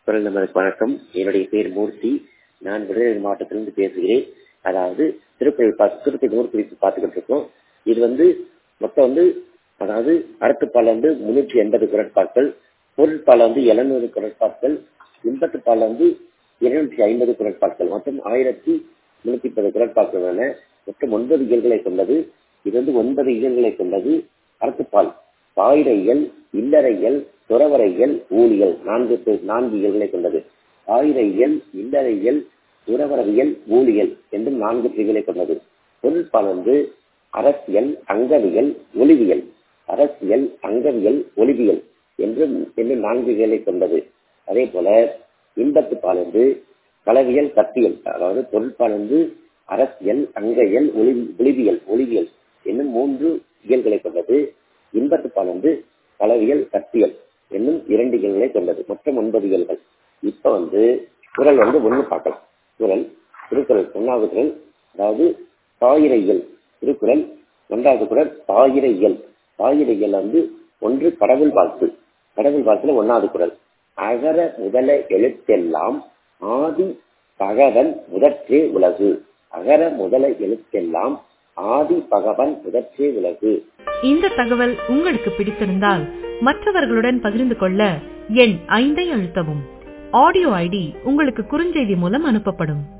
குரல் நம்பருக்கு வணக்கம் என்னுடைய பேர் மூர்த்தி நான் விருதுநகர் மாவட்டத்திலிருந்து பேசுகிறேன் அதாவது திருக்குறள் பா திருப்பதி நூறு குறிப்பு பார்த்துக்கிட்டு இருக்கோம் இது வந்து மொத்தம் வந்து அதாவது அறத்துப்பால் வந்து முன்னூற்றி எண்பது குரட்பாக்கள் பொருட்பால் வந்து எழுநூறு குரட்பாக்கள் இன்பத்துப்பால் வந்து இருநூற்றி ஐம்பது குரட்பாக்கள் மொத்தம் ஆயிரத்தி முன்னூத்தி பத்து குரட்பாக்கள் என மொத்தம் ஒன்பது இயல்களை கொண்டது இது வந்து ஒன்பது இயல்களை கொண்டது அறத்துப்பால் பாயிர இயல் இல்லற இயல் துறவர இயல் ஊழியல் நான்கு நான்கு இயல்களை கொண்டது ஆயிர இயல் இல்லற இயல் துறவரவியல் ஊழியல் என்றும் நான்கு பிரிவுகளை கொண்டது பொருட்பால் வந்து அரசியல் அங்கவியல் ஒளிவியல் அரசியல் அங்கவியல் ஒளிவியல் என்றும் என்னும் நான்கு இயலை கொண்டது அதே போல இன்பத்து பால் வந்து களவியல் கத்தியல் அதாவது பொருட்பால் வந்து அரசியல் அங்கையல் ஒளி ஒளிவியல் ஒளிவியல் என்னும் மூன்று இயல்களை கொண்டது இன்பத்து பால் வந்து களவியல் கத்தியல் என்னும் இரண்டு இயல்களை கொண்டது மொத்தம் ஒன்பது இயல்கள் இப்ப வந்து குரல் வந்து ஒண்ணு பார்க்கலாம் குரல் திருக்குறள் ஒன்னாவது குரல் அதாவது தாயிர இயல் திருக்குறள் ஒன்றாவது குரல் தாயிர இயல் தாயிர இயல் வந்து ஒன்று கடவுள் வாழ்த்து கடவுள் வாழ்த்துல ஒன்னாவது குரல் அகர முதல எழுத்தெல்லாம் ஆதி பகவன் முதற்றே உலகு அகர முதல எழுத்தெல்லாம் ஆதி பகவன் முதற்றே உலகு இந்த தகவல் உங்களுக்கு பிடித்திருந்தால் மற்றவர்களுடன் பகிர்ந்து கொள்ள எண் ஐந்தை அழுத்தவும் ஆடியோ ஐடி உங்களுக்கு குறுஞ்செய்தி மூலம் அனுப்பப்படும்